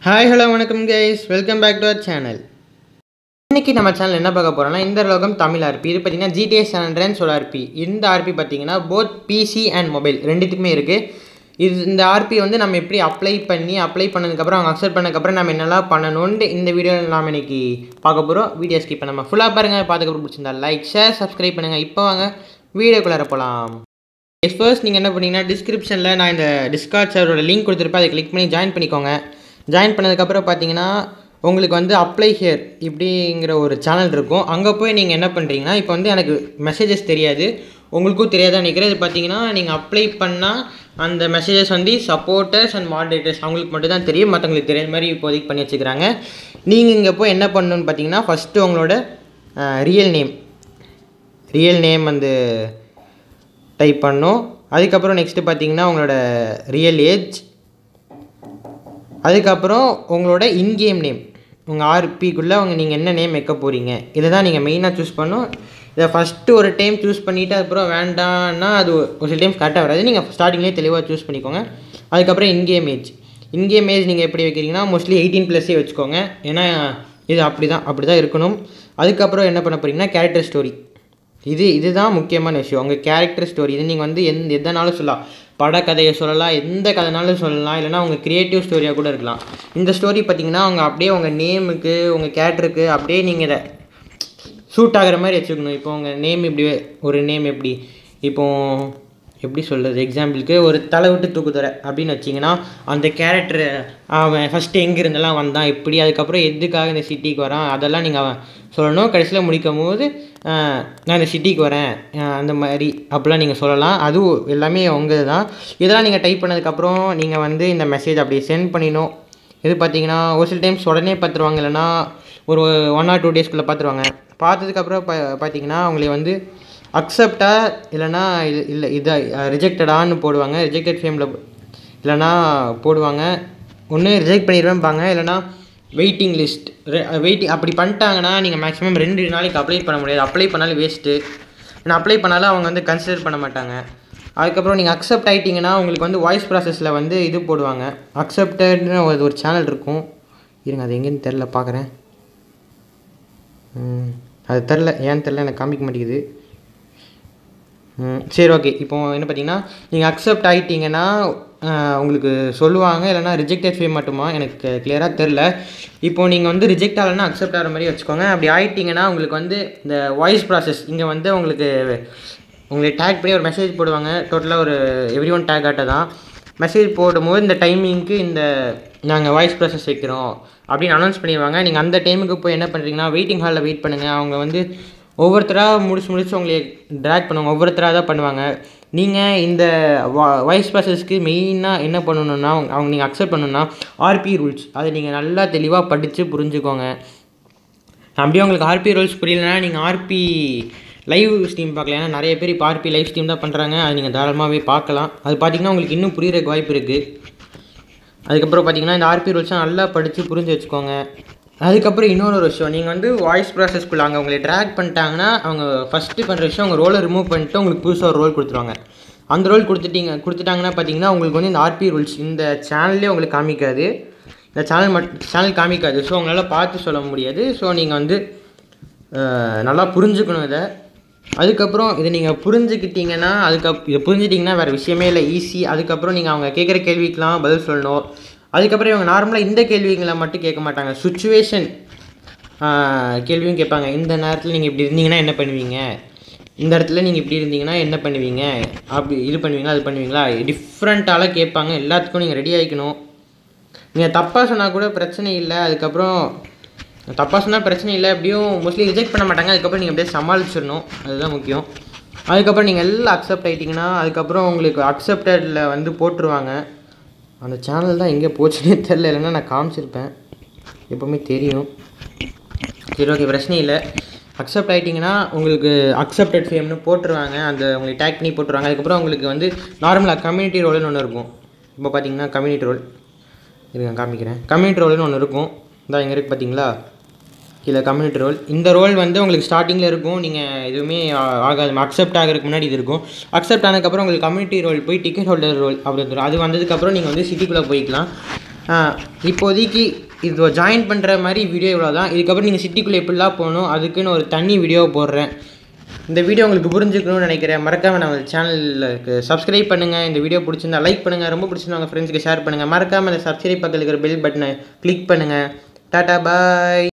hi hello வணக்கம் guys welcome back to our channel இன்னைக்கு நம்ம சேனல் என்ன பார்க்க போகிறோம்னா இந்த லோகம் தமிழ் ஆர்பி இது பார்த்தீங்கன்னா ஜிடிஎஸ் ஹண்ட்ரட் சோல் ஆர்பி இந்த ஆர்பி பார்த்தீங்கன்னா போத் பிசி அண்ட் மொபைல் ரெண்டுத்துக்குமே இருக்குது இது இந்த ஆர்பி வந்து நம்ம எப்படி அப்ளை பண்ணி அப்ளை பண்ணதுக்கப்புறம் அவங்க அக்செப்ட் பண்ணதுக்கப்புறம் நம்ம என்னெல்லாம் பண்ணணும்னு இந்த வீடியோவில் நாம் இன்னைக்கு பார்க்க போகிறோம் வீடியோ ஸ்கிப் பண்ணாமல் ஃபுல்லாக பாருங்கள் பார்த்துக்கப்புறம் பிடிச்சிருந்தா லைக் ஷேர் சப்ஸ்கிரைப் பண்ணுங்கள் இப்போ வாங்க வீடியோக்குள்ளார போகலாம் ஃபர்ஸ்ட் நீங்கள் என்ன பண்ணீங்கன்னா டிஸ்கிரிப்ஷனில் நான் இந்த டிஸ்கார்ட் சர்வரோட லிங்க் கொடுத்துருப்பேன் அதை கிளிக் பண்ணி ஜாயின் பண்ணிக்கோங்க ஜாயின் பண்ணதுக்கப்புறம் பார்த்தீங்கன்னா உங்களுக்கு வந்து அப்ளை ஹியர் இப்படிங்கிற ஒரு சேனல் இருக்கும் அங்கே போய் நீங்கள் என்ன பண்ணுறீங்கன்னா இப்போ வந்து எனக்கு மெசேஜஸ் தெரியாது உங்களுக்கும் தெரியாதான் நினைக்கிறேன் இது பார்த்தீங்கன்னா நீங்கள் அப்ளை பண்ணால் அந்த மெசேஜஸ் வந்து சப்போர்ட்டர்ஸ் அண்ட் மாடரேட்டர்ஸ் அவங்களுக்கு மட்டும் தான் தெரியும் மற்றவங்களுக்கு தெரியாத மாதிரி இப்போதைக்கு பண்ணி வச்சுக்கிறாங்க நீங்கள் இங்கே போய் என்ன பண்ணணும்னு பார்த்தீங்கன்னா ஃபஸ்ட்டு உங்களோட ரியல் நேம் ரியல் நேம் வந்து டைப் பண்ணணும் அதுக்கப்புறம் நெக்ஸ்ட்டு பார்த்தீங்கன்னா உங்களோட ரியல் ஏஜ் அதுக்கப்புறம் உங்களோட இன்கேம் நேம் உங்கள் ஆர்பிக்குள்ளே உங்கள் நீங்கள் என்ன நேம் வைக்க போகிறீங்க இதை தான் நீங்கள் மெயினாக சூஸ் பண்ணணும் இதை ஃபஸ்ட்டு ஒரு டைம் சூஸ் பண்ணிவிட்டு அதுக்கப்புறம் வேண்டாம்னா அது ஒரு சில டைம்ஸ் கரெக்டாக வராது நீங்கள் ஸ்டார்டிங்லேயே தெளிவாக சூஸ் பண்ணிக்கோங்க அதுக்கப்புறம் இன்கேம் ஏஜ் இன்கேம் ஏஜ் நீங்கள் எப்படி வைக்கிறீங்கன்னா மோஸ்ட்லி எயிட்டீன் ப்ளஸ்ஸே வச்சுக்கோங்க ஏன்னா இது அப்படி தான் அப்படி தான் இருக்கணும் அதுக்கப்புறம் என்ன பண்ண போகிறீங்கன்னா கேரக்டர் ஸ்டோரி இது இதுதான் முக்கியமான விஷயம் உங்கள் கேரக்டர் ஸ்டோரி இது நீங்கள் வந்து எந்த எதனாலும் சொல்லலாம் படக்கதையை சொல்லலாம் எந்த கதைனாலும் சொல்லலாம் இல்லைனா உங்கள் க்ரியேட்டிவ் ஸ்டோரியாக கூட இருக்கலாம் இந்த ஸ்டோரி பார்த்தீங்கன்னா அவங்க அப்படியே உங்கள் நேமுக்கு உங்கள் கேரக்டருக்கு அப்படியே நீங்கள் இதை சூட் ஆகிற மாதிரி வச்சுக்கணும் இப்போ உங்கள் நேம் இப்படி ஒரு நேம் எப்படி இப்போ எப்படி சொல்கிறது எக்ஸாம்பிளுக்கு ஒரு தலை விட்டு தூக்குதுற அப்படின்னு வச்சிங்கன்னா அந்த கேரக்டர் அவன் ஃபஸ்ட்டு எங்கே இருந்தெல்லாம் வந்தான் இப்படி அதுக்கப்புறம் எதுக்காக இந்த சிட்டிக்கு வரான் அதெல்லாம் நீங்கள் அவன் சொல்லணும் கடைசியில் முடிக்கும் போது நான் இந்த சிட்டிக்கு வரேன் அந்த மாதிரி அப்படிலாம் நீங்கள் சொல்லலாம் அதுவும் எல்லாமே உங்கள் தான் இதெல்லாம் நீங்கள் டைப் பண்ணதுக்கப்புறம் நீங்கள் வந்து இந்த மெசேஜ் அப்படியே சென்ட் பண்ணிடணும் இது பார்த்தீங்கன்னா ஒரு சில டைம்ஸ் உடனே பார்த்துருவாங்க இல்லைனா ஒரு ஒன் ஆர் டூ டேஸ்க்குள்ளே பார்த்துருவாங்க பார்த்ததுக்கப்புறம் பா பார்த்தீங்கன்னா அவங்களே வந்து அக்செப்டா இல்லைனா இது இல்லை இதை ரிஜெக்டடான்னு போடுவாங்க ரிஜெக்டட் ஃபேமில் இல்லைனா போடுவாங்க ஒன்று ரிஜெக்ட் பண்ணிடுவேன்பாங்க இல்லைனா வெயிட்டிங் லிஸ்ட் வெயிட்டிங் அப்படி பண்ணிட்டாங்கன்னா நீங்கள் மேக்ஸிமம் ரெண்டு நாளைக்கு அப்ளை பண்ண முடியாது அப்ளை பண்ணாலும் வேஸ்ட்டு நான் அப்ளை பண்ணாலும் அவங்க வந்து கன்சிடர் பண்ண மாட்டாங்க அதுக்கப்புறம் நீங்கள் அக்செப்ட் ஆகிட்டிங்கன்னா உங்களுக்கு வந்து வாய்ஸ் ப்ராசஸில் வந்து இது போடுவாங்க அக்செப்டட்னு ஒரு ஒரு சேனல் இருக்கும் இருங்க அது எங்கேன்னு தெரில பார்க்குறேன் அது தெரில ஏன்னு தெரில எனக்கு காமிக்க மாட்டேங்குது சரி ஓகே இப்போ என்ன பார்த்தீங்கன்னா நீங்கள் அக்செப்ட் ஆகிட்டீங்கன்னா உங்களுக்கு சொல்லுவாங்க இல்லைனா ரிஜெக்டட் ஃபே மட்டுமா எனக்கு கிளியராக தெரில இப்போது நீங்கள் வந்து ரிஜெக்ட் ஆகலைன்னா அக்செப்ட் ஆகிற மாதிரி வச்சுக்கோங்க அப்படி ஆகிட்டிங்கன்னா உங்களுக்கு வந்து இந்த வாய்ஸ் ப்ராசஸ் இங்கே வந்து உங்களுக்கு உங்களை டேக் பண்ணி ஒரு மெசேஜ் போடுவாங்க டோட்டலாக ஒரு எவ்ரி ஒன் டேக் ஆட்ட தான் மெசேஜ் போடும்போது இந்த டைமிங்க்கு இந்த நாங்கள் வாய்ஸ் ப்ராசஸ் வைக்கிறோம் அப்படின்னு அனௌன்ஸ் பண்ணிடுவாங்க நீங்கள் அந்த டைமுக்கு போய் என்ன பண்ணுறீங்கன்னா வெயிட்டிங் ஹாலில் வெயிட் பண்ணுங்கள் அவங்க வந்து ஒவ்வொருத்தராக முடிச்சு முடிச்சு உங்களை ட்ராக் பண்ணுவாங்க ஒவ்வொருத்தராக தான் பண்ணுவாங்க நீங்கள் இந்த வா வாய்ஸ் ப்ராசஸ்க்கு மெயினாக என்ன பண்ணணுன்னா அவங்க நீங்கள் அக்செப்ட் பண்ணணுன்னா ஆர்பி ரூல்ஸ் அதை நீங்கள் நல்லா தெளிவாக படித்து புரிஞ்சுக்கோங்க அப்படியே உங்களுக்கு ஆர்பி ரூல்ஸ் புரியலனா நீங்கள் ஆர்பி லைவ் ஸ்ட்ரீம் பார்க்கலாம் ஏன்னா நிறைய பேர் இப்போ ஆர்பி லைவ் ஸ்ட்ரீம் தான் பண்ணுறாங்க அது நீங்கள் தாராளமாகவே பார்க்கலாம் அது பார்த்திங்கன்னா உங்களுக்கு இன்னும் புரியுறதுக்கு வாய்ப்பு இருக்குது அதுக்கப்புறம் பார்த்தீங்கன்னா இந்த ஆர்பி ரூல்ஸை நல்லா படித்து புரிஞ்சு வச்சுக்கோங்க அதுக்கப்புறம் இன்னொரு ஒரு விஷயம் நீங்கள் வந்து வாய்ஸ் ப்ராசஸ்க்குள்ளே அங்கே உங்களை ட்ராக் பண்ணிட்டாங்கன்னா அவங்க ஃபஸ்ட்டு பண்ணுற விஷயம் அவங்க ரோலை ரிமூவ் பண்ணிட்டு உங்களுக்கு புதுசாக ஒரு ரோல் கொடுத்துருவாங்க அந்த ரோல் கொடுத்துட்டீங்க கொடுத்துட்டாங்கன்னா பார்த்தீங்கன்னா உங்களுக்கு வந்து இந்த ஆர்பி ரூல்ஸ் இந்த சேனல்லே உங்களுக்கு காமிக்காது இந்த சேனல் மட் சேனல் காமிக்காது ஸோ உங்களால் பார்த்து சொல்ல முடியாது ஸோ நீங்கள் வந்து நல்லா புரிஞ்சுக்கணும் இதை அதுக்கப்புறம் இதை நீங்கள் புரிஞ்சுக்கிட்டீங்கன்னா அதுக்கப் இதை புரிஞ்சுட்டிங்கன்னா வேறு விஷயமே இல்லை ஈஸி அதுக்கப்புறம் நீங்கள் அவங்க கேட்குற கேள்விக்கெலாம் பதில் சொல்லணும் அதுக்கப்புறம் இவங்க நார்மலாக இந்த கேள்விங்களை மட்டும் கேட்க மாட்டாங்க சுச்சுவேஷன் கேள்வியும் கேட்பாங்க இந்த நேரத்தில் நீங்கள் இப்படி இருந்தீங்கன்னா என்ன பண்ணுவீங்க இந்த இடத்துல நீங்கள் இப்படி இருந்தீங்கன்னா என்ன பண்ணுவீங்க அப்படி இது பண்ணுவீங்களா அது பண்ணுவீங்களா டிஃப்ரெண்ட்டாலாம் கேட்பாங்க எல்லாத்துக்கும் நீங்கள் ரெடி ஆகிக்கணும் நீங்கள் தப்பாக சொன்னால் கூட பிரச்சனை இல்லை அதுக்கப்புறம் தப்பாக சொன்னால் பிரச்சனை இல்லை எப்படியும் மோஸ்ட்லி ரிஜெக்ட் பண்ண மாட்டாங்க அதுக்கப்புறம் நீங்கள் அப்படியே சமாளிச்சிடணும் அதுதான் முக்கியம் அதுக்கப்புறம் நீங்கள் எல்லாம் அக்செப்ட் ஆகிட்டிங்கன்னா அதுக்கப்புறம் உங்களுக்கு அக்செப்டடில் வந்து போட்டுருவாங்க அந்த சேனல் தான் எங்கே போச்சுன்னே தெரில இல்லைன்னா நான் காமிச்சிருப்பேன் எப்போவுமே தெரியும் சரி ஓகே பிரச்சனை இல்லை அக்செப்ட் ஆகிட்டிங்கன்னா உங்களுக்கு அக்செப்டட் ஃபேம்னு போட்டுருவாங்க அந்த உங்களுக்கு டேக் பண்ணி போட்டுருவாங்க அதுக்கப்புறம் உங்களுக்கு வந்து நார்மலாக கம்யூனிட்டி ரோல்னு ஒன்று இருக்கும் இப்போ பார்த்தீங்கன்னா கம்யூனிட்டி ரோல் இருங்க காமிக்கிறேன் கம்யூனிட்டி ரோல்னு ஒன்று இருக்கும் இதான் எங்கே இருக்குது பார்த்தீங்களா கீழே கம்யூனிட்டி ரோல் இந்த ரோல் வந்து உங்களுக்கு ஸ்டார்டிங்கில் இருக்கும் நீங்கள் எதுவுமே ஆகாது அக்செப்ட் ஆகிறதுக்கு முன்னாடி இது இருக்கும் அக்செப்ட் ஆனதுக்கப்புறம் உங்களுக்கு கம்யூனிட்டி ரோல் போய் டிக்கெட் ஹோல்டர் ரோல் அப்படி வந்துடும் அது வந்ததுக்கப்புறம் நீங்கள் வந்து சிட்டிக்குள்ளே போய்க்கலாம் இப்போதைக்கு இது ஜாயின் பண்ணுற மாதிரி வீடியோ இவ்வளோ தான் இதுக்கப்புறம் நீங்கள் சிட்டிக்குள்ளே எப்படிலாம் போகணும் அதுக்குன்னு ஒரு தனி வீடியோ போடுறேன் இந்த வீடியோ உங்களுக்கு புரிஞ்சுக்கணும்னு நினைக்கிறேன் மறக்காமல் நம்ம சேனலுக்கு சப்ஸ்கிரைப் பண்ணுங்கள் இந்த வீடியோ பிடிச்சிருந்தா லைக் பண்ணுங்கள் ரொம்ப பிடிச்சிருந்தா உங்கள் ஃப்ரெண்ட்ஸ்க்கு ஷேர் பண்ணுங்கள் மறக்காமல் அந்த சப்ஸ்கிரைப் பக்கத்தில் இருக்கிற பெல் பட்டனை கிளிக் பண்ணுங்கள் டாட்டா பாய்